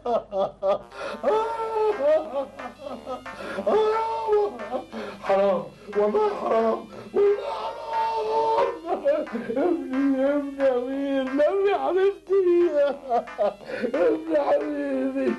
حرام والله حرام والله حرام ابني ابني يا امير ابني حبيبتي ابني حبيبي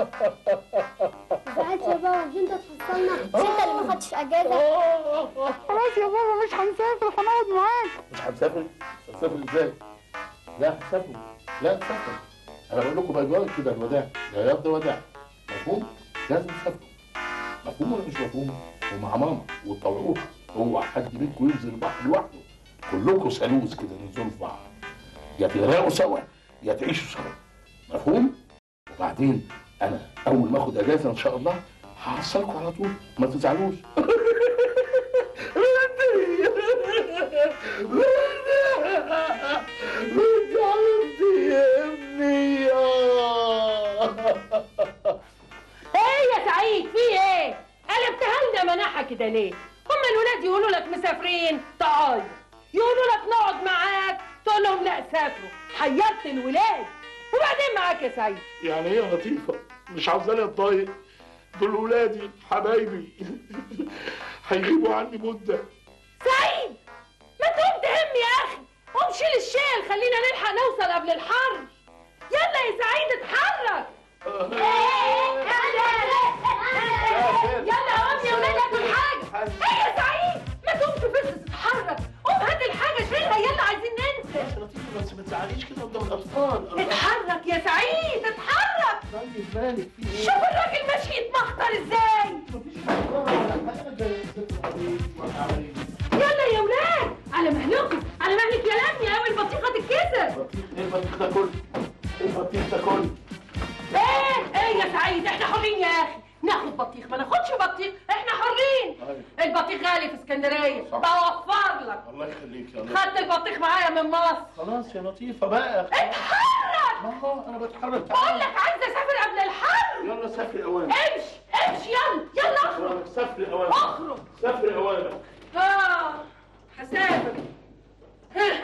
زعلت يا بابا مش انت تفصلنا مش انت اللي ما خدتش اجازه خلاص يا بابا مش هنسافر هنقعد معاك مش هنسافر هنسافر ازاي لا هنسافر لا هنسافر انا بقول لكم باجواء كده الوداع يا يبدو وداع مفهوم لازم تسافروا مفهوم ولا مش مفهوم ومع ماما وتطوعوها اوعى حد منكم ينزل البحر لوحده كلكم سلوس كده تنزلوا في بعض يا تغرقوا سوا يا تعيشوا سوا مفهوم وبعدين انا اول ما اخد اجازه ان شاء الله هحصلكم على طول ما تزعلوش بنت حبيبتي يا ابني ايه يا سعيد في ايه؟ قلبتها لنا مناحة كده ليه؟ هما الولاد يقولوا لك مسافرين تعال يقولوا لك نقعد معاك تقول لهم لا سافروا حيرت الولاد وبعدين معاك يا سعيد يعني ايه يا لطيفه مش عاوزاني اتضايق دول ولادي حبايبي هيغيبوا عني مده سعيد ما تقوم تهم يا اخي قوم شيل الشيل خلينا نلحق نوصل قبل الحر يلا يا سعيد اتحرك يلا قوم يا ولاد هاتوا الحاجة ايه يا سعيد ما تقومش بس تتحرك قوم هات الحاجة شيلها يلا عايزين ننزل لطيفه بس ما تزعليش كده قدام الاطفال اتحرك يا سعيد اتحرك طيب مالك في ايه؟ شوف الراجل ماشي يتمخطر ازاي يلا يا ولاد على مهلكم على مهلك يا لمي قوي البطيخه تتكسر ايه البطيخ ده كله؟ ايه البطيخ ده كله؟ ايه ايه يا سعيد احنا حرين يا اخي ناخد بطيخ ما ناخدش بطيخ احنا حرين البطيخ غالي في اسكندريه بوفر لك الله يخليك يا لطيفه خدت البطيخ معايا من مصر خلاص يا لطيفه بقى اتحرك ما هو انا بتحرك بقول لك عايزه اسافر قبل الحر يلا سافري اولا امشي امشي يلا يلا اخرج سافري اولا اخرج سافري اولا اه هسافر ها.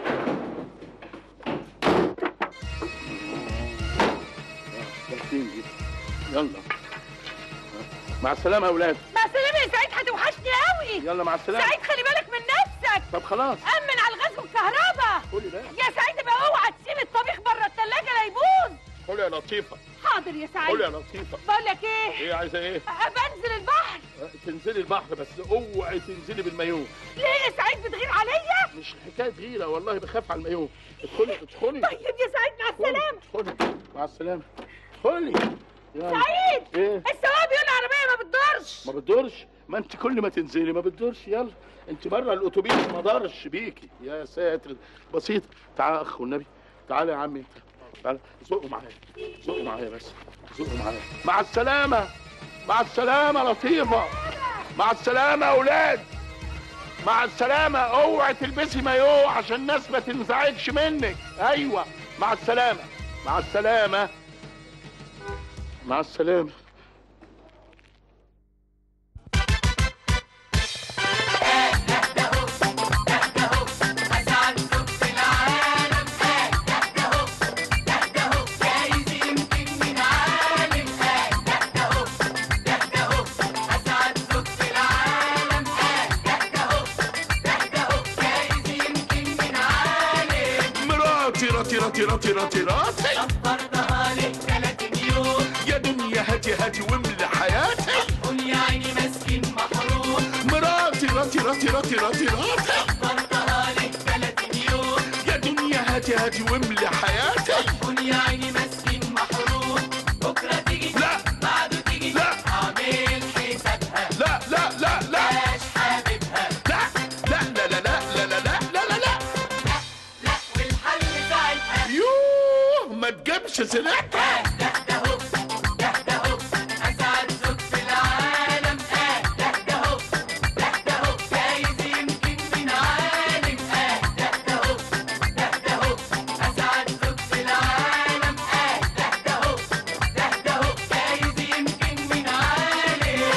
يلا مع السلامه يا اولاد مع السلامه يا سعيد هتوحشني قوي يلا مع السلامه سعيد خلي بالك من نفسك طب خلاص امن على الغاز والكهرباء قولي بقى يا سعيد بقى اوعى تسيب الطبيخ بره الثلاجه لا يبوظ قولي يا لطيفه حاضر يا سعيد قولي يا لطيفه بقول لك ايه ايه عايزه ايه أه، بنزل البحر تنزلي البحر بس اوعي تنزلي بالمايوه ليه يا سعيد بتغير عليا مش حكايه غيره والله بخاف على المايوه ادخلي ادخلي طيب يا سعيد مع السلامه ادخلي مع السلامه ادخلي يلا. سعيد ايه السواق بيقول العربيه ما بتدورش ما بتدورش ما انت كل ما تنزلي ما بتدورش يلا انت بره الاتوبيس ما دارش بيكي يا ساتر بسيط تعال يا اخ والنبي تعال يا عمي انت تعال زقوا معايا زقوا معايا بس زقوا معايا مع السلامه مع السلامه لطيفه مع السلامه يا اولاد مع السلامه اوعي تلبسي مايوه عشان الناس ما تنزعجش منك ايوه مع السلامه مع السلامه مع السلامه مراتي راتي راتي راتي راتي راتي فرضها لك 30 يوم يا دنيا هاتي هاتي واملي حياتي قول يا عيني مسكين محروم مراتي راتي راتي راتي راتي راتي فرضها لك 30 يوم يا دنيا هاتي هاتي واملي حياتي قول يا عيني مسكين محروم بكره تيجي لا بعده تيجي لا. اعمل حسابها لا لا لا لا مش حاببها لا لا لا لا لا لا لا لا لا لا لا لا والحل ساعتها يوه ما تجيبش سيرتها ده ده هو ده ده هو اسعد زوج في العالم اه ده ده هو ده ده هو جايز يمكن من عالم اه ده ده هو ده ده هو اسعد زوج في العالم اه ده ده هو ده ده هو جايز يمكن من عالم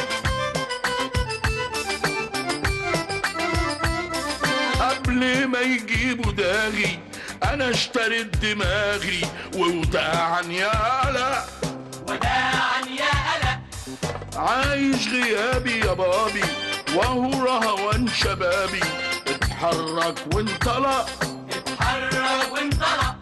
قبل ما يجيبوا داغي انا اشتريت دماغي ووداعا يالا وداعا عايش غيابي يا بابي وهو رهوان شبابي اتحرك وانطلق اتحرك وانطلق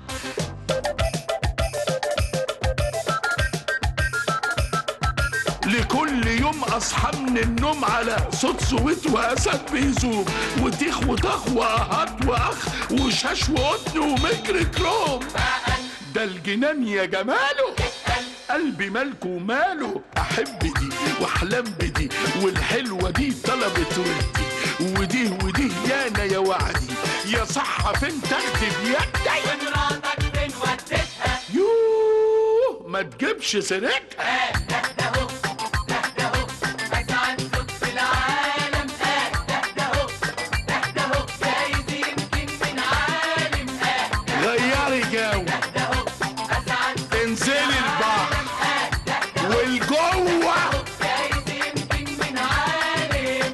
لكل يوم اصحى من النوم على صوت سويت واسد بيزوم وتيخ وطخ واهات واخ وشاش وقطن ومجري كروم ده الجنان يا جماله قلبي مالكو وماله احب دي واحلم بدي والحلوه دي طلبت ودي ودي ودي يانا يا وعدي يا صح فين تاخدي بيدي ومراتك فين وديتها يوه ما تجيبش سيرتها آه ده ده هو ده ده هو أسعد زوج في العالم آه ده ده هو ده ده هو جايز يمكن من عالم آه غيري جو ده هو أسعد انزلي البحر والجوه جايز يمكن من عالم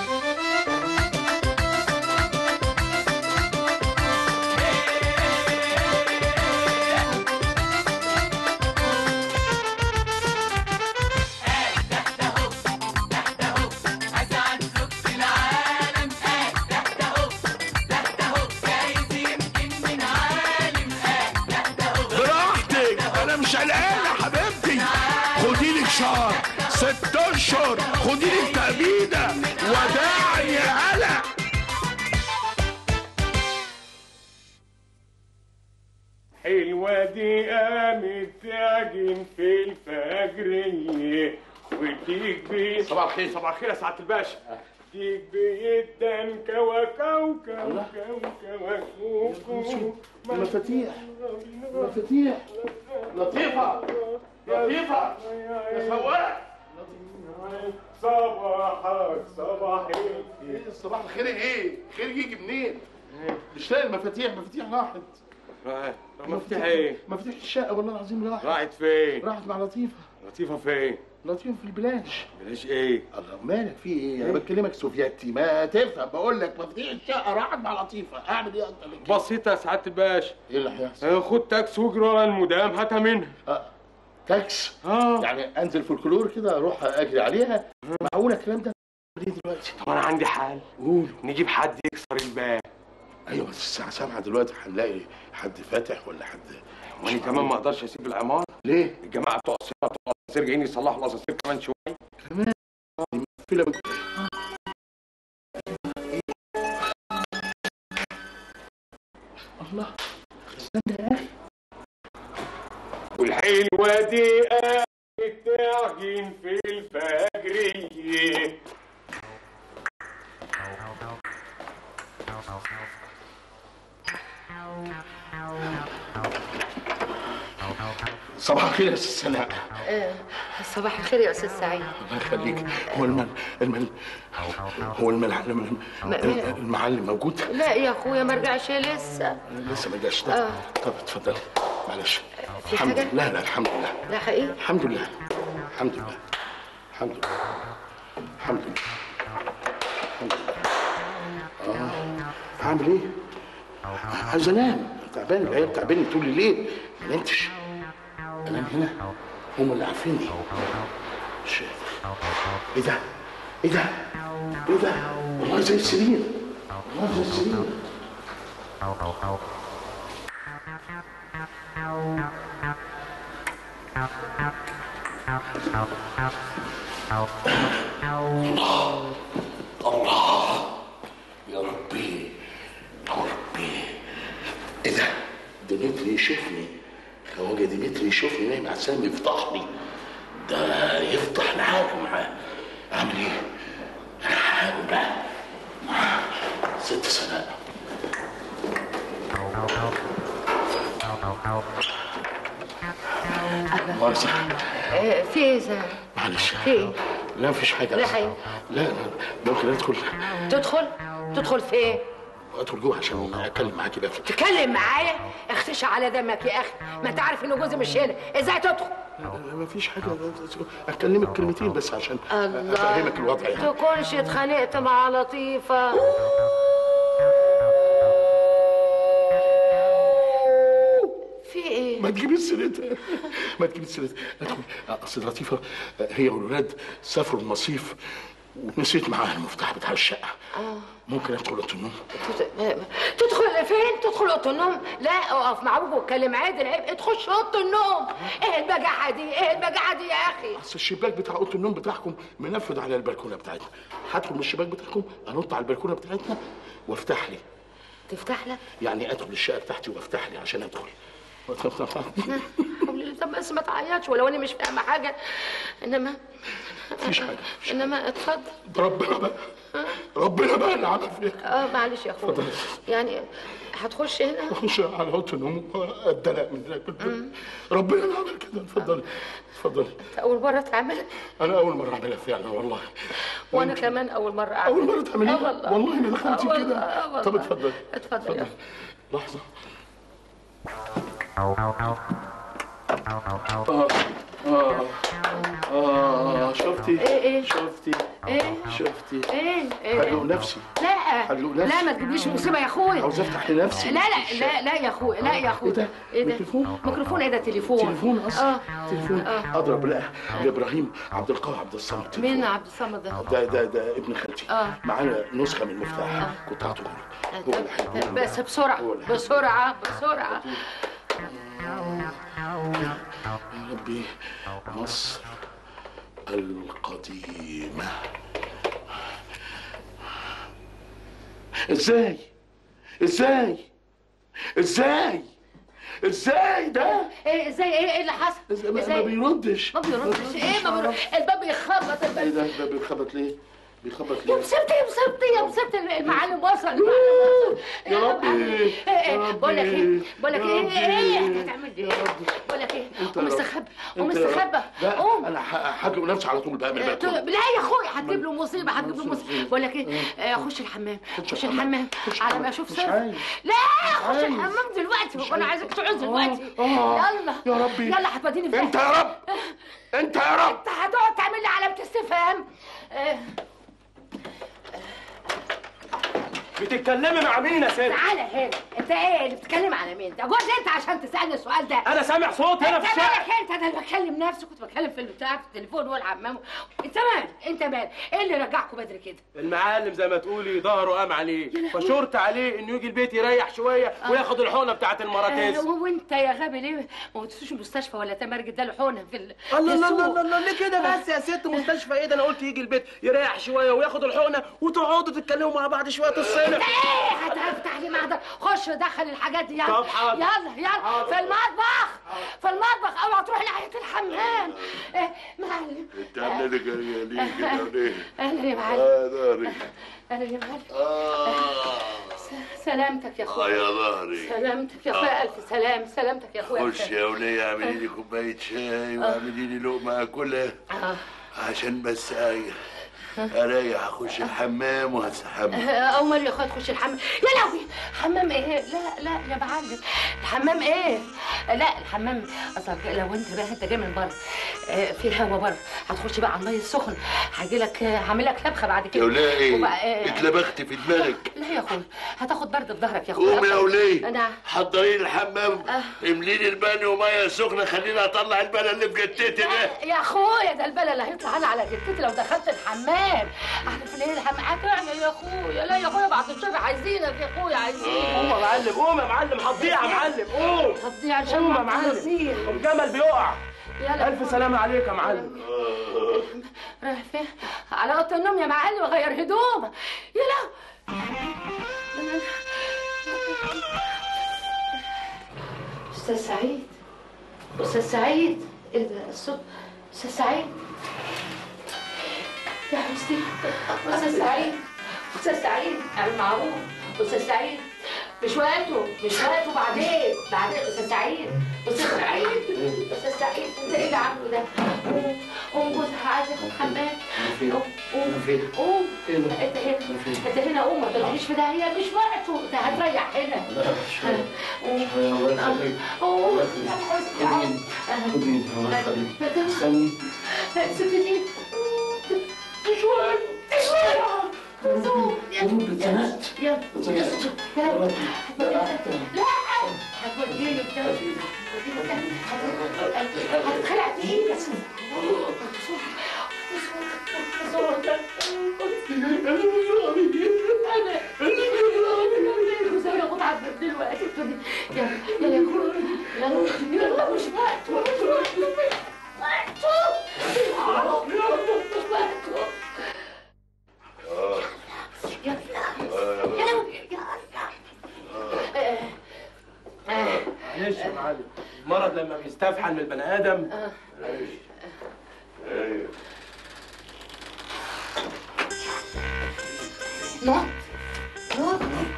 أسعد زوج في العالم آه ده ده هو ده ده هو جايز يمكن من عالم آه ده ده هو براحتك انا مش قلقان يا حبيبتي خدي لك شهر ست اشهر خدي لك تأبيدة وداعا يا هلا حلوة دي قامت تعجن في الفجرية وتيك بي صباح الخير صباح الخير يا سعادة الباشا تيك بيدا كوا كو كو كو كو كو المفاتيح المفاتيح لطيفة لطيفة يا سواق صباحك صباح الخير ايه صباح الخير ايه خير يجي منين مش لاقي المفاتيح مفاتيح راحت راحت مفتاح ايه؟ مفاتيح الشقة والله العظيم راحت راحت فين؟ راحت مع لطيفة لطيفة فين؟ لطيفة في البلاش بلاش ايه؟ الله مالك في ايه؟ انا بكلمك سوفيتي ما تفهم بقول لك مفاتيح الشقة راحت مع لطيفة اعمل ايه اكتر من كده؟ بسيطة يا سعادة الباشا ايه اللي هيحصل؟ اه، خد تاكس واجري ورا المدام هاتها منها آه. تاكس اه يعني انزل في الكلور كده اروح اجري عليها معقول الكلام ده ليه دلوقتي؟ طب انا عندي حل قول نجيب حد يكسر الباب ايوه بس الساعة 7 دلوقتي هنلاقي حد فاتح ولا حد وانا كمان ما اقدرش اسيب العمارة ليه؟ الجماعة بتوع الصيانة بتوع الاسانسير جايين يصلحوا الاسانسير كمان شوية فيلم الله استنى يا اخي والحلوة دي قامت تعجن في الفجرية صباح الخير يا استاذ سناء صباح الخير يا استاذ سعيد الله يخليك هو المل المل هو المل المعلم موجود لا يا اخويا ما رجعش لسه لسه ما جاش ده طب اتفضلي معلش في الحمد حاجة؟ لله لا الحمد لله لا حقيقي الحمد لله الحمد لله الحمد لله الحمد لله الحمد لله اه هعمل ايه؟ عايز انام تعبان العيال تعباني طول الليل ما نمتش انام هنا هم اللي عارفيني مش ايه ده؟ ايه ده؟ ايه ده؟ والله زي السرير والله زي السرير يا ربي يا ربي ايه ده؟ ديمتري يشوفني خواجه ديمتري يشوفني نايم على السلم يفضح لي ده يفضح العالم معاه اعمل ايه؟ انا هحاول بقى ست سنوات مؤاخذة آه، في ايه زي معلش في ايه لا مفيش حاجة لا أصلاً. حاجة. لا لا ممكن ادخل تدخل تدخل في ايه ادخل جوه عشان اتكلم معاكي بقى في تتكلم معايا اختشى على دمك يا اخي ما انت عارف ان جوزي مش هنا ازاي تدخل مفيش حاجة اكلمك كلمتين بس عشان الله افهمك الوضع يعني تكونش اتخانقت مع لطيفة في ايه ما تجيبي سيرتها ما تجيبي سيرتها ادخل اصل لطيفه هي والولاد سافروا المصيف ونسيت معاها المفتاح بتاع الشقه ممكن ادخل اوضه النوم تدخل فين؟ تدخل اوضه النوم؟ لا اقف مع ابوك واتكلم عادل عيب تخش اوضه النوم ايه البجاحه دي؟ ايه البجاحه دي يا اخي؟ اصل الشباك بتاع اوضه النوم بتاعكم منفذ على البلكونه بتاعتنا هدخل من الشباك بتاعكم انط على البلكونه بتاعتنا وافتح لي تفتح لك؟ يعني ادخل الشقه بتاعتي وافتح لي عشان ادخل طب بس ما تعيطش ولو اني مش فاهمه حاجه انما مفيش حاجه انما اتفضل ربنا بقى ربنا بقى اللي عمل فيك اه معلش يا اخويا اتفضل. يعني هتخش هنا اخش على اوضه النوم اتدلق من هناك ربنا اللي عمل كده اتفضلي اتفضلي اول مره تعمل انا اول مره اعملها فعلا والله وانا كمان اول مره اعمل اول مره تعمليها آه والله والله ما دخلتي آه والله، كده آه والله. طب اتفضلي اتفضل يا لحظه اه اه شفتي إيه إيه؟ شفتي ايه شفتي ايه ايه هدوء نفسي لا هدوء نفسي. لا ما تجيبليش مصيبه يا اخويا عاوز افتح لنفسي لا لا لا لا يا اخويا لا يا اخويا إيه ده؟ ايه ده ميكروفون؟ ميكروفون ايه ده تليفون تليفون اصلا اه تليفون اضرب لا لابراهيم عبد القاهر عبد الصمد تليفون. مين عبد الصمد ده ده ده ده ابن خالتي آه. معانا نسخه من المفتاح كنت هعطيه له هو اللي هيقول بس بقى. بسرعه هو اللي هيقول. بسرعه بسرعه يا ربي مصر القديمة ازاي ازاي ازاي ازاي ده ايه ازاي ايه ايه اللي حصل إزاي ما- ما ازاي بيردش ما بيردش ايه ما بيردش الباب بيخبط ايه الباب ده ده بيخبط ليه بيخبط يا ليه مصيبتي يا مصيبتي يا مصيبتي المعلم وصل المعلم وصل يا ربي، إيه، إيه، يا ربي، بقول لك ايه بقول لك يا ايه ربي، ايه إيه، هتعمل ايه يا ربي. بقول لك ايه انت قوم يا رب. استخبى قوم انت يا رب. استخبى لا قوم انا ه- هدلق نفسي على طول بقى من لا البلكونه يا اخويا هتجيب له مصيبه هتجيب له مصيبه بقول لك ايه آه، خش الحمام خش الحمام خش على الحمام. ما اشوف مش سر عايز. لا خش عايز. الحمام دلوقتي وانا عايزك تقعد دلوقتي آه. يلا يا ربي. يلا هتوديني فين انت يا رب انت يا رب انت هتقعد تعمل لي علامه استفهام آه، بتتكلمي مع مين يا ست؟ تعالى هنا انت ايه اللي بتتكلم على مين ده جوز انت عشان تسالني السؤال ده انا سامع صوت هنا انت في الشارع مالك انت ده اللي بكلم نفسي كنت بتكلم في البتاع في التليفون والحمام انت مالك انت مالك ايه اللي رجعكم بدري كده المعلم زي ما تقولي ظهره قام عليه فشرت عليه انه يجي البيت يريح شويه وياخد الحقنه بتاعت آه، المراتيز وانت يا غبي ليه ما وديتوش المستشفى ولا تمرج ده لحونه في ال- الله في الله السوق؟ الله الله ليه كده بس يا ست مستشفى ايه ده انا قلت يجي البيت يريح شويه وياخد الحقنه وتقعدوا تتكلموا مع بعض شويه الصلح ايه هتفتح لي معدن خش دخل الحاجات دي يلا طب حاضر. يلا يلا في المطبخ في المطبخ اوعى تروح ناحيه الحمام إيه، معلم انت عامله لي جايه ليه كده ليه؟ اهلا يا معلم اه ظهري اهلا يا معلم اه س- سلامتك يا اه اخويا يا ظهري سلامتك يا اخويا الف سلام سلامتك يا اخويا خش يا ولية اعملي لي كوباية شاي واعملي لي لقمة اكلها آه. عشان بس اريح اريح اخش الحمام وهستحمى او مال يا اخويا تخش الحمام يا لهوي حمام ايه لا لا يا معلم الحمام ايه لا الحمام اصلك لو انت بقى انت جاي من بره آه، في هوا بره هتخش بقى على الميه السخن هاجي لك هعمل لك لبخه بعد كده يا ولية ايه؟ وبقى- آه، اتلبخت في دماغك لا يا اخويا هتاخد برد في ظهرك يا اخويا قومي يا ولية انا حضري لي الحمام املي لي البانيو ميه سخنه خليني اطلع البلا اللي في جتتي ده يا اخويا ده البلا اللي هيطلع انا على جدتي لو دخلت الحمام عارف ليه الحمام هتعمل يا اخويا لا يا اخويا بعد الشر عايزينك يا اخويا عايزينك قوم يا معلم قوم يا معلم هتضيع يا معلم قوم هتضيع عشان قوم يا ما معلم تنزيل. الجمل بيقع يلا الف سلامه عليك يا معلم رايح فين؟ على اوضه النوم يا معلم اغير هدوم يلا استاذ سعيد استاذ سعيد ايه ده الصوت استاذ سعيد يا حسني استاذ سعيد استاذ سعيد اعمل معروف استاذ سعيد مش وقته مش وقته بعدين بعدين استاذ سعيد استاذ سعيد استاذ سعيد انت ايه اللي عامله ده؟ قوم قوم جوزها عايز ياخد حمام قوم قوم قوم انت هنا انت هنا قوم ما تقوليش في داهيه مش وقته ده هتريح هنا قوم قوم يا حسني استني سيبني شوية شوية اتزنقت يلا لا هتوديني بجد هتتخلع في ايدك دلوقتي يلا يلا يا اخويا يلا يلا مش وقته مش وقته وقته وقته معلش يا معلم المرض لما بيستفحل من البني ادم نط نط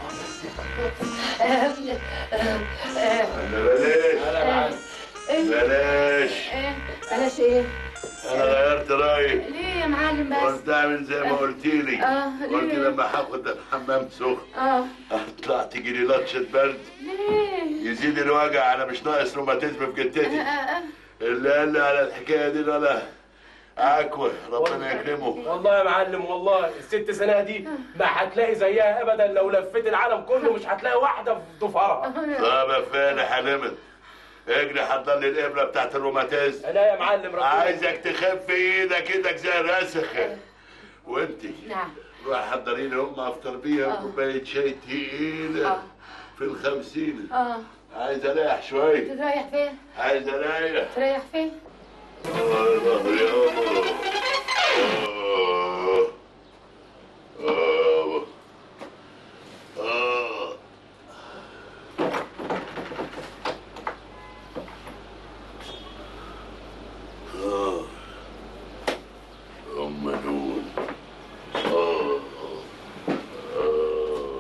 بلاش بلاش بلاش ايه انا غيرت رايي ليه يا معلم بس قلت اعمل زي ما قلت لي اه قلت ليه لما هاخد الحمام سخن اه هطلع تجي لي لطشه برد ليه يزيد الوجع انا مش ناقص روماتيزم في آه، جدتي آه. اللي قال لي على الحكايه دي ولا عكوه ربنا يكرمه والله يا معلم والله الست سنه دي ما هتلاقي زيها ابدا لو لفيت العالم كله مش هتلاقي واحده في ضفرها طب يا فالح حلمت اجري حضر لي الابره بتاعت الروماتيزم لا يا معلم ربنا عايزك تخف ايدك ايدك زي الرسخه وانتي نعم روح حضري لي ام افطر بيها كوبايه شاي تقيله في الخمسين اه عايز اريح شويه تريح فين عايز اريح تريح فين آه، ظهري يابا آه. آه. آه. آه. أم نون آه. آه.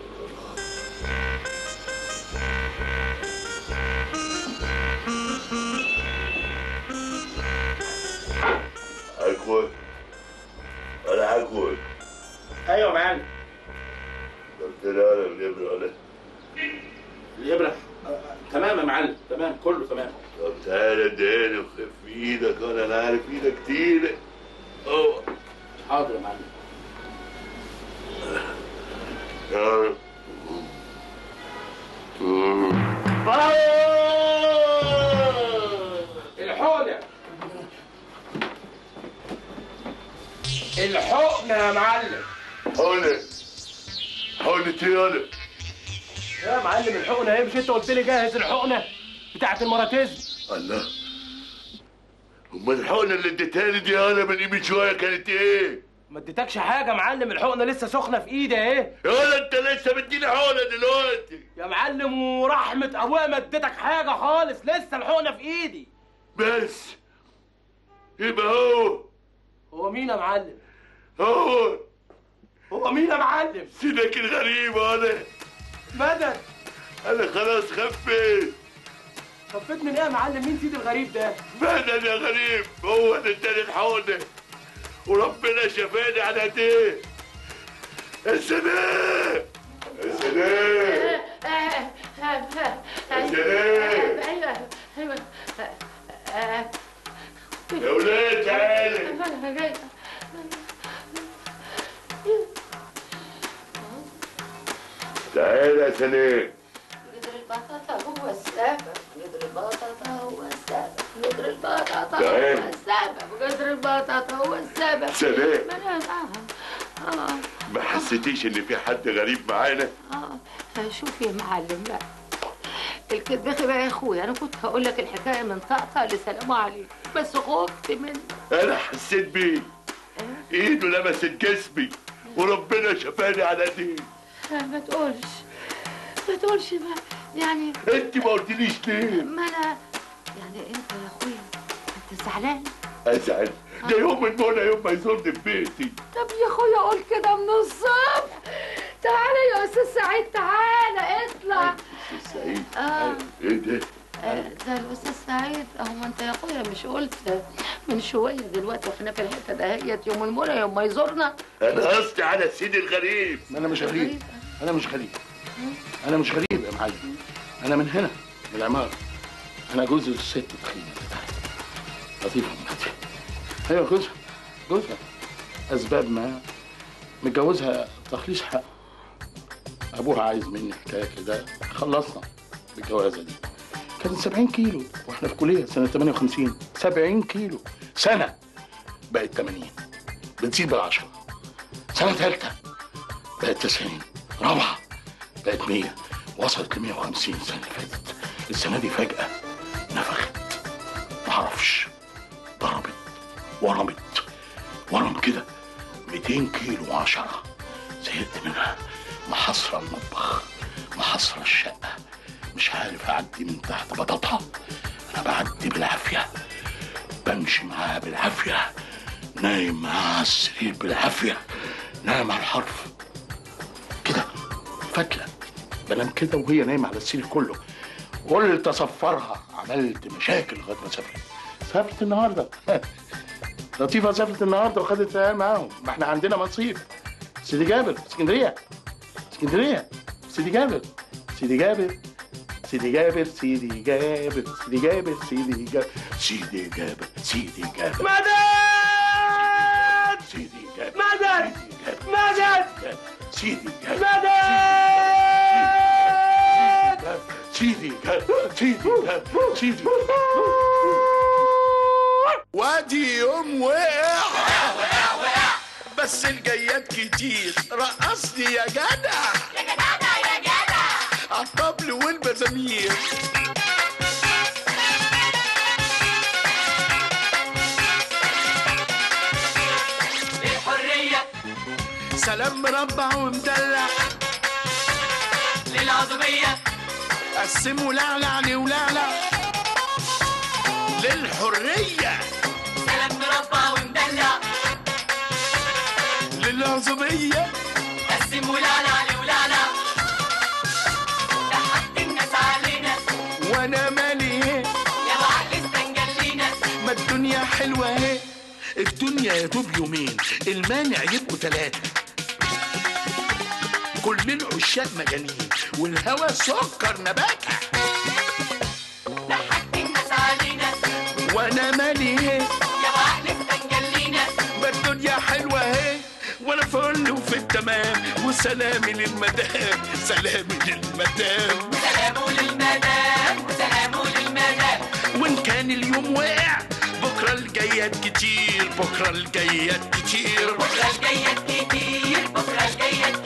عكوة ولا عكوة ايوه يا معلم قلت له انا الابره ولا الابره آه، تمام يا معلم تمام كله تمام طب تعالى اديني وخف ايدك وانا انا عارف ايدك تقيله اه حاضر يا معلم يا رب الحقنه الحقنه يا معلم حولة حولة ايه انا يا معلم الحقنه ايه مش انت قلت لي جهز الحقنه بتاعت المراتيزم الله امال الحقنة اللي اديتها لي دي انا من قيمة شوية كانت ايه؟ ما اديتكش حاجه يا معلم الحقنه لسه سخنه في ايدي اهي يا ولا انت لسه مديني حقنة دلوقتي يا معلم ورحمه ابويا ما اديتك حاجه خالص لسه الحقنه في ايدي بس يبقى هو هو مين يا معلم هو هو مين يا معلم سيدك الغريب انا مدد انا خلاص خفيت خفيت من ايه يا معلم مين سيد الغريب ده بدل يا غريب هو اللي اداني الحقنة وربنا شفاني على ايديه يا سلام يا سلام يا سلام ايوه ايوه يا ولاد تعالى تعالى يا سلام قدر البطاطا هو السبب قدر البطاطا هو السبب قدر البطاطا تعال. هو السبب قدر البطاطا هو السبب سلام ما أنا- آه آه ما حسيتيش ان في حد غريب معانا آه شوف يا معلم بقى الكدبخي بقى يا اخويا انا كنت هقول لك الحكايه من طقطقه لسلام عليك بس خفت منك انا حسيت بيه ايده لمست جسمي وربنا شفاني على ايديه آه، ما تقولش ما تقولش بقى يعني انت ما قلتليش ليه ما انا يعني انت يا اخويا انت زعلان ازعل ده يوم المنى يوم ما يزورني في بيتي طب يا اخويا قول كده من الصبح تعالى يا استاذ سعيد تعالى اطلع سعيد اه ايه ده آه، ده الاستاذ سعيد اهو ما انت يا اخويا مش قلت من شويه دلوقتي واحنا في الحته دهيت يوم المنى يوم ما يزورنا انا قصدي على سيدي الغريب انا مش غريب انا مش غريب انا مش غريب يا معلم انا من هنا من العماره انا جوز الست تخينه لطيفه مراتي ايوه جوزها جوزها اسباب ما متجوزها تخليص حق ابوها عايز مني حكايه كده خلصنا بالجوازه دي كان 70 كيلو واحنا في كليه سنه 58 70 كيلو سنه بقت 80 بتزيد بالعشرة سنه ثالثه بقت 90 رابعه بقت 100 وصلت ل 150 السنه اللي فاتت السنه دي فجاه نفخت معرفش ضربت ورمت ورم كده 200 كيلو عشرة زهقت منها محاصرة المطبخ محاصرة الشقة مش عارف أعدي من تحت بطاطها أنا بعدي بالعافية بمشي معاها بالعافية نايم معاها على السرير بالعافية نايم على الحرف كده فتلة بنام كده وهي نايمة على السرير كله قلت أصفرها عملت مشاكل لغاية ما سافرت سافرت النهاردة لطيفة سافرت النهاردة وخدت العيال معاهم ما احنا عندنا مصيف سيدي جابر اسكندرية اسكندرية سيدي جابر سيدي جابر سيدي جابر سيدي جابر سيدي جابر سيدي جابر سيدي جابر سيدي جابر مدد سيدي جابر مدد سيدي مدد جابر مدد سيدي جابر سيدي جابر سيدي وادي يوم وقع بس الجيات كتير رقصني يا جدع يا جدع يا جدع عالطبل والمزامير للحرية سلام مربع ومدلع للعظمية قسموا لعلع لولعلع للحرية سلام مربع ومدلع للعظمية قسم ولعلع لولعلع ضحكت الناس علينا وانا مالي ايه يا وعقل استنجلينا ما الدنيا حلوة اهي الدنيا يا دوب يومين المانع يبقوا ثلاثة كل العشاق مجانين والهوى سكر نباتة ضحكت الناس علينا وانا مالي ايه يا وعقل استنجلينا ما الدنيا حلوة اهي وانا فل وفي التمام وسلامي للمدام سلامي للمدام سلامه للمدام وسلامه للمدام وان كان اليوم واقع بكرة الجيات كتير بكرة الجيات كتير بكرة الجاية كتير بكرة الجاية